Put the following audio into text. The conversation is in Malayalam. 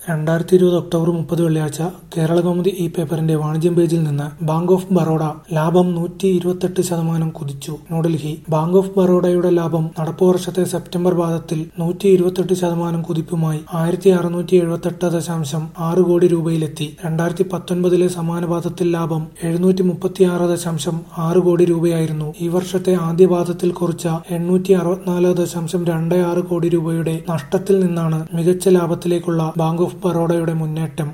രണ്ടായിരത്തി ഇരുപത് ഒക്ടോബർ മുപ്പത് വെള്ളിയാഴ്ച കേരളകൗമുദി ഇ പേപ്പറിന്റെ വാണിജ്യം പേജിൽ നിന്ന് ബാങ്ക് ഓഫ് ബറോഡ ലാഭം നൂറ്റി ഇരുപത്തെട്ട് ശതമാനം കുതിച്ചു ന്യൂഡൽഹി ബാങ്ക് ഓഫ് ബറോഡയുടെ ലാഭം നടപ്പു വർഷത്തെ സെപ്റ്റംബർ പാദത്തിൽ നൂറ്റി ഇരുപത്തെട്ട് ശതമാനം കുതിപ്പുമായി ആയിരത്തി അറുന്നൂറ്റി എഴുപത്തെട്ട് ദശാംശം ആറ് കോടി രൂപയിലെത്തി രണ്ടായിരത്തി പത്തൊൻപതിലെ സമാന പാദത്തിൽ ലാഭം എഴുന്നൂറ്റി മുപ്പത്തിയാറ് ദശാംശം ആറ് കോടി രൂപയായിരുന്നു ഈ വർഷത്തെ ആദ്യ പാദത്തിൽ കുറിച്ച എണ്ണൂറ്റി അറുപത്തിനാല് ദശാംശം രണ്ട് ആറ് കോടി രൂപയുടെ നഷ്ടത്തിൽ നിന്നാണ് മികച്ച ലാഭത്തിലേക്കുള്ള ബാങ്ക് ഓഫ് ബറോഡയുടെ മുന്നേറ്റം